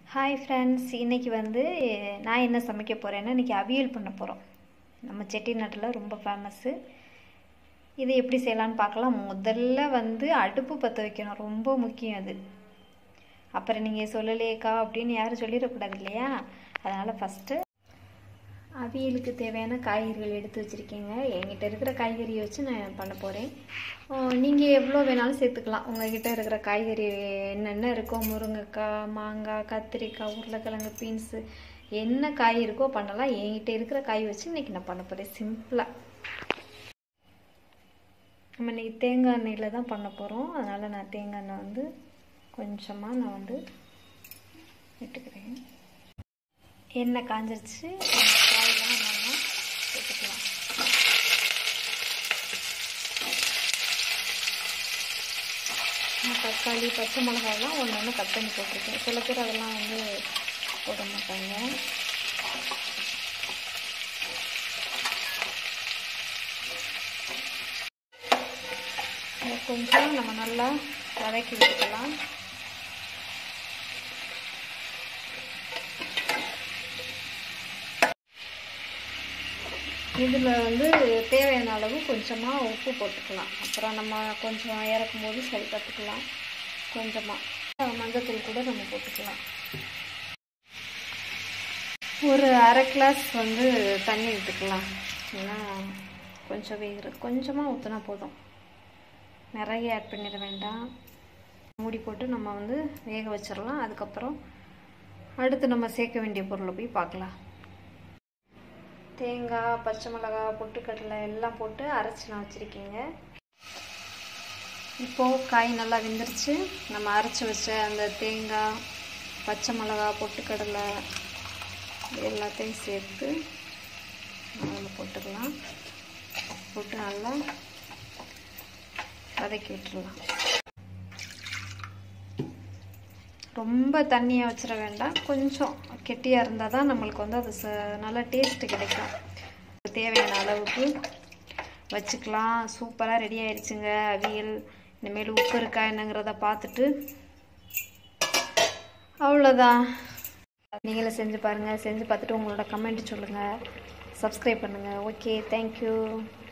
hi friends இன்றைக்கி வந்து நான் என்ன சமைக்க போகிறேன்னா இன்றைக்கி அவியல் பண்ண போகிறோம் நம்ம செட்டிநாட்டில் ரொம்ப ஃபேமஸ்ஸு இது எப்படி செய்யலான்னு பார்க்கலாம் முதல்ல வந்து அடுப்பு பற்ற வைக்கணும் ரொம்ப முக்கியம் அது அப்புறம் நீங்கள் சொல்லலையேக்கா அப்படின்னு யாரும் சொல்லிடக்கூடாது இல்லையா அதனால் ஃபஸ்ட்டு அவியலுக்கு தேவையான காய்கறிகள் எடுத்து வச்சுருக்கீங்க என்கிட்ட இருக்கிற காய்கறியை வச்சு நான் பண்ண போகிறேன் நீங்கள் எவ்வளோ வேணாலும் சேர்த்துக்கலாம் உங்கள்கிட்ட இருக்கிற காய்கறி என்னென்ன இருக்கோ முருங்கைக்காய் மாங்காய் கத்திரிக்காய் உருளைக்கிழங்கு பீன்ஸு என்ன காய் இருக்கோ பண்ணலாம் என்கிட்ட இருக்கிற காய் வச்சு இன்றைக்கி நான் பண்ண போகிறேன் சிம்பிளாக நம்ம இன்றைக்கி தேங்காய் எண்ணெயில் தான் பண்ண போகிறோம் அதனால் நான் தேங்காய் எண்ணெய் வந்து கொஞ்சமாக நான் வந்து விட்டுக்கிறேன் எண்ணெய் காஞ்சிருச்சு காயெல்லாம் நம்ம சேர்த்துக்கலாம் தக்காளி பச்சை மிளகாயெல்லாம் ஒன்று ஒன்று கட் பண்ணி போட்டிருக்கேன் சில பேர் அதெல்லாம் வந்து போட மாட்டாங்க கொஞ்சம் நம்ம நல்லா வதக்கி விட்டுக்கலாம் இதில் வந்து தேவையான அளவு கொஞ்சமாக உப்பு போட்டுக்கலாம் அப்புறம் நம்ம கொஞ்சம் இறக்கும் போது சரி பார்த்துக்கலாம் கொஞ்சமாக மஞ்சத்தூள் கூட நம்ம போட்டுக்கலாம் ஒரு அரை கிளாஸ் வந்து தண்ணி ஊற்றுக்கலாம் ஏன்னா கொஞ்சம் வேகிற கொஞ்சமாக ஊற்றினா போதும் நிறைய ஆட் பண்ணிட வேண்டாம் மூடி போட்டு நம்ம வந்து வேக வச்சிடலாம் அதுக்கப்புறம் அடுத்து நம்ம சேர்க்க வேண்டிய பொருளை போய் பார்க்கலாம் தேங்காய் பச்சை மிளகா பொட்டுக்கடலை எல்லாம் போட்டு அரைச்சி நான் வச்சுருக்கீங்க இப்போது காய் நல்லா வெந்துருச்சு நம்ம அரைச்சி வச்ச அந்த தேங்காய் பச்சை மிளகா பொட்டுக்கடலை எல்லாத்தையும் சேர்த்து அதில் போட்டுக்கலாம் போட்டு நல்லா வதக்கி விட்டுடலாம் ரொம்ப தண்ணியாக வச்சிட வேண்டாம் கொஞ்சம் கெட்டியாக இருந்தால் தான் நம்மளுக்கு வந்து அது ச நல்லா டேஸ்ட்டு கிடைக்கும் தேவையான அளவுக்கு வச்சுக்கலாம் சூப்பராக ரெடி ஆயிடுச்சுங்க அவியல் இனிமேல் உப்பு இருக்கா என்னங்கிறத பார்த்துட்டு அவ்வளோதான் நீங்களும் செஞ்சு பாருங்கள் செஞ்சு பார்த்துட்டு உங்களோட கமெண்ட் சொல்லுங்கள் சப்ஸ்கிரைப் பண்ணுங்கள் ஓகே தேங்க்யூ